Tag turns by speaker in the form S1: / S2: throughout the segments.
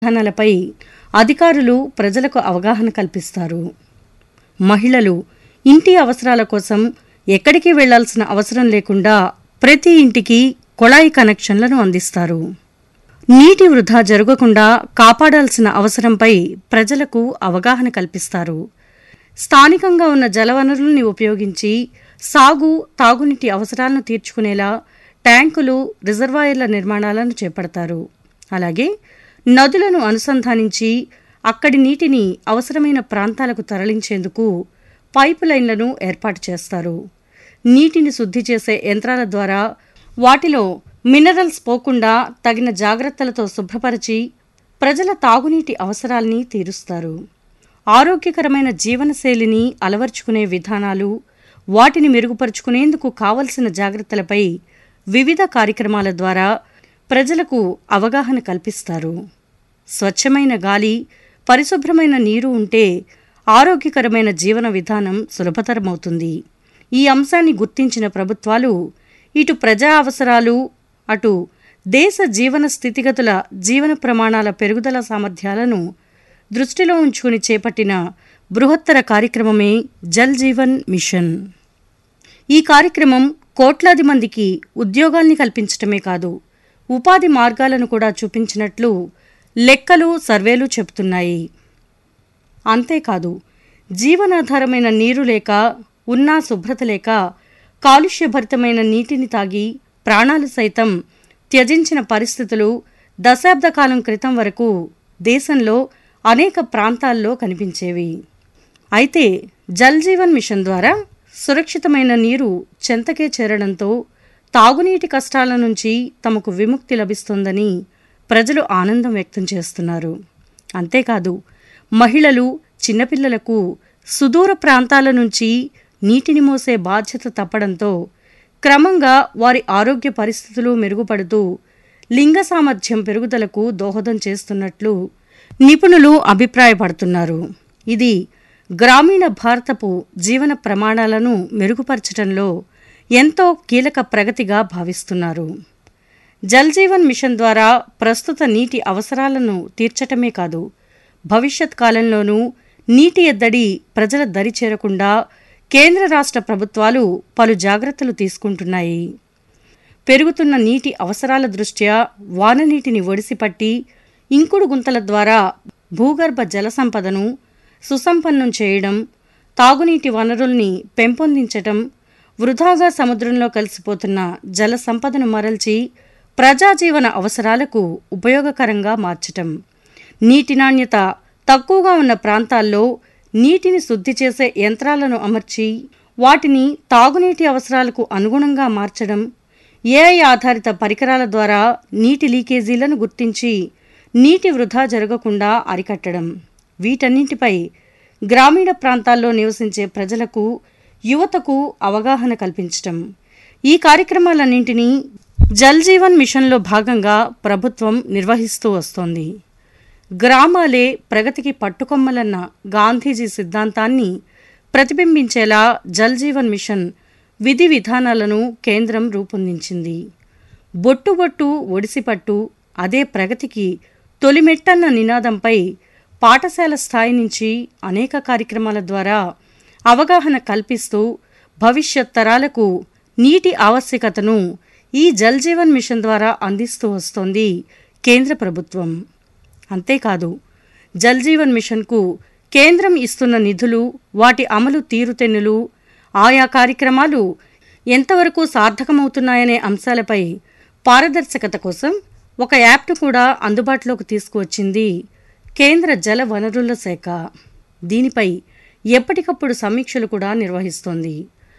S1: విధానాలపై అధికారులు ప్రజలకు అవగాహన కల్పిస్తారు మహిళలు ఇంటి అవసరాల కోసం ఎక్కడికి వెళ్లాల్సిన అవసరం లేకుండా ప్రతి ఇంటికి కొళాయి కనెక్షన్లను అందిస్తారు నీటి వృధా జరగకుండా కాపాడాల్సిన అవసరంపై ప్రజలకు అవగాహన కల్పిస్తారు స్థానికంగా ఉన్న జలవనరుల్ని ఉపయోగించి సాగు తాగునీటి అవసరాలను తీర్చుకునేలా ట్యాంకులు రిజర్వాయర్ల నిర్మాణాలను చేపడతారు అలాగే నదులను అనుసంధానించి అక్కడి నీటిని అవసరమైన ప్రాంతాలకు తరలించేందుకు పైపు లైన్లను ఏర్పాటు చేస్తారు నీటిని శుద్ధి చేసే యంత్రాల ద్వారా వాటిలో మినరల్స్ పోకుండా తగిన జాగ్రత్తలతో శుభ్రపరిచి ప్రజల తాగునీటి అవసరాల్ని తీరుస్తారు ఆరోగ్యకరమైన జీవనశైలిని అలవర్చుకునే విధానాలు వాటిని మెరుగుపరుచుకునేందుకు కావలసిన జాగ్రత్తలపై వివిధ కార్యక్రమాల ద్వారా ప్రజలకు అవగాహన కల్పిస్తారు స్వచ్ఛమైన గాలి పరిశుభ్రమైన నీరు ఉంటే ఆరోగ్యకరమైన జీవన విధానం సులభతరమవుతుంది ఈ అంశాన్ని గుర్తించిన ప్రభుత్వాలు ఇటు ప్రజా అవసరాలు అటు దేశ జీవన స్థితిగతుల జీవన ప్రమాణాల పెరుగుదల సామర్థ్యాలను దృష్టిలో ఉంచుకుని చేపట్టిన బృహత్తర కార్యక్రమమే జల్ జీవన్ మిషన్ ఈ కార్యక్రమం కోట్లాది మందికి ఉద్యోగాల్ని కల్పించటమే కాదు ఉపాధి మార్గాలను కూడా చూపించినట్లు లెక్కలు సర్వేలు చెబుతున్నాయి అంతేకాదు జీవనాధారమైన నీరు లేక ఉన్నా శుభ్రత లేక కాలుష్యభరితమైన నీటిని తాగి ప్రాణాలు సైతం త్యజించిన పరిస్థితులు దశాబ్ద కాలం క్రితం వరకు దేశంలో అనేక ప్రాంతాల్లో కనిపించేవి అయితే జల్ జీవన్ మిషన్ ద్వారా సురక్షితమైన నీరు చెంతకే చేరడంతో తాగునీటి కష్టాల నుంచి తమకు విముక్తి లభిస్తుందని ప్రజలు ఆనందం వ్యక్తం చేస్తున్నారు అంతేకాదు మహిళలు చిన్నపిల్లలకు సుదూర ప్రాంతాల నుంచి నీటిని మోసే బాధ్యత తప్పడంతో క్రమంగా వారి ఆరోగ్య పరిస్థితులు మెరుగుపడుతూ లింగ సామర్థ్యం పెరుగుదలకు దోహదం చేస్తున్నట్లు నిపుణులు అభిప్రాయపడుతున్నారు ఇది గ్రామీణ భారతపు జీవన ప్రమాణాలను మెరుగుపరచడంలో ఎంతో కీలక ప్రగతిగా భావిస్తున్నారు జల్ జీవన్ మిషన్ ద్వారా ప్రస్తుత నీటి అవసరాలను తీర్చటమే కాదు భవిష్యత్ కాలంలోనూ నీటి ఎద్దడి ప్రజల దరి చేరకుండా కేంద్ర రాష్ట్ర ప్రభుత్వాలు పలు జాగ్రత్తలు తీసుకుంటున్నాయి పెరుగుతున్న నీటి అవసరాల దృష్ట్యా వాననీటిని ఒడిసిపట్టి ఇంకుడు గుంతల ద్వారా భూగర్భ జల సంపదను సుసంపన్నం చేయడం తాగునీటి వనరుల్ని పెంపొందించటం వృధాగా సముద్రంలో కలిసిపోతున్న జల సంపదను మరల్చి ప్రజాజీవన అవసరాలకు ఉపయోగకరంగా మార్చటం నీటి నాణ్యత తక్కువగా ఉన్న ప్రాంతాల్లో నీటిని శుద్ధి చేసే యంత్రాలను అమర్చి వాటిని తాగునీటి అవసరాలకు అనుగుణంగా మార్చడం ఏఐ ఆధారిత పరికరాల ద్వారా నీటి లీకేజీలను గుర్తించి నీటి వృధా జరగకుండా అరికట్టడం వీటన్నింటిపై గ్రామీణ ప్రాంతాల్లో నివసించే ప్రజలకు యువతకు అవగాహన కల్పించటం ఈ కార్యక్రమాలన్నింటినీ జల్ జీవన్ మిషన్లో భాగంగా ప్రభుత్వం నిర్వహిస్తూ వస్తోంది గ్రామాలే ప్రగతికి పట్టుకొమ్మలన్న గాంధీజీ సిద్ధాంతాన్ని ప్రతిబింబించేలా జల్ జీవన్ మిషన్ విధి విధానాలను కేంద్రం రూపొందించింది బొట్టు బొట్టు ఒడిసిపట్టు అదే ప్రగతికి తొలిమెట్టన్న నినాదంపై పాఠశాల స్థాయి నుంచి అనేక కార్యక్రమాల ద్వారా అవగాహన కల్పిస్తూ భవిష్యత్ తరాలకు నీటి ఆవశ్యకతను ఈ జల్ జీవన్ మిషన్ ద్వారా అందిస్తూ వస్తోంది కేంద్ర ప్రభుత్వం అంతేకాదు జల్ జీవన్ మిషన్కు కేంద్రం ఇస్తున్న నిధులు వాటి అమలు తీరుతెన్నులు ఆయా కార్యక్రమాలు ఎంతవరకు సార్థకమవుతున్నాయనే అంశాలపై పారదర్శకత కోసం ఒక యాప్ను కూడా అందుబాటులోకి తీసుకువచ్చింది కేంద్ర జల వనరుల శాఖ దీనిపై ఎప్పటికప్పుడు సమీక్షలు కూడా నిర్వహిస్తోంది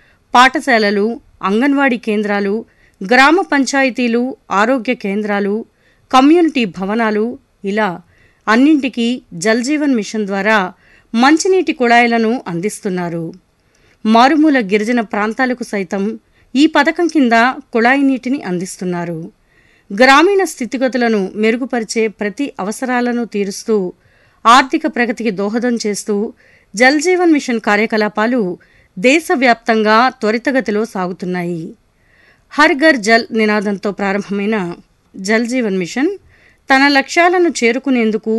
S1: పాఠశాలలు అంగన్వాడీ కేంద్రాలు గ్రామ పంచాయతీలు ఆరోగ్య కేంద్రాలు కమ్యూనిటీ భవనాలు ఇలా అన్నింటికీ జల్ జీవన్ మిషన్ ద్వారా మంచినీటి కుళాయిలను అందిస్తున్నారు మారుమూల గిరిజన ప్రాంతాలకు సైతం ఈ పథకం కింద కుళాయి నీటిని అందిస్తున్నారు గ్రామీణ స్థితిగతులను మెరుగుపరిచే ప్రతి అవసరాలను తీరుస్తూ ఆర్థిక ప్రగతికి దోహదం చేస్తూ జల్ జీవన్ మిషన్ కార్యకలాపాలు దేశవ్యాప్తంగా త్వరితగతిలో సాగుతున్నాయి హర్ ఘర్ జల్ నినాదంతో ప్రారంభమైన జల్ జీవన్ మిషన్ తన లక్ష్యాలను చేరుకునేందుకు